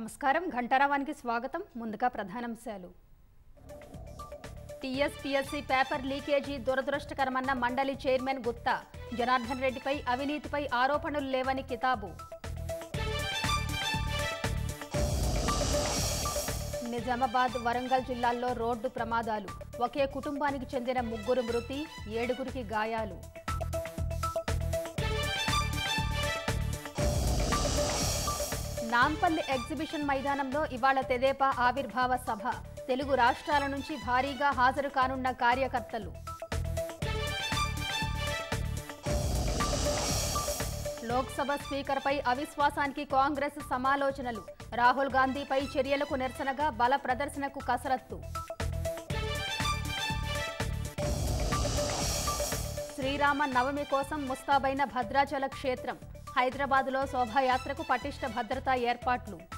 నమస్కారం ఘంటారావానికి స్వాగతం ముందుగా ప్రధానాంశాలు టీఎస్పీఎస్సీ పేపర్ లీకేజీ దురదృష్టకరమన్న మండలి చైర్మన్ గుత్తా జనార్దన్ రెడ్డిపై అవినీతిపై ఆరోపణలు లేవని కితాబు నిజామాబాద్ వరంగల్ జిల్లాల్లో రోడ్డు ప్రమాదాలు ఒకే కుటుంబానికి చెందిన ముగ్గురు మృతి ఏడుగురికి గాయాలు నాంపల్లి ఎగ్జిబిషన్ మైదానంలో ఇవాళ తెదేపా ఆవిర్భావ సభ తెలుగు రాష్ట్రాల నుంచి భారీగా హాజరు కానున్న కార్యకర్తలు లోక్సభ స్పీకర్పై అవిశ్వాసానికి కాంగ్రెస్ సమాలోచనలు రాహుల్ గాంధీపై చర్యలకు నిరసనగా బల ప్రదర్శనకు కసరత్తు శ్రీరామ నవమి కోసం ముస్తాబైన భద్రాచల క్షేత్రం హైదరాబాద్లో శోభాయాత్రకు పటిష్ట భద్రతా ఏర్పాట్లు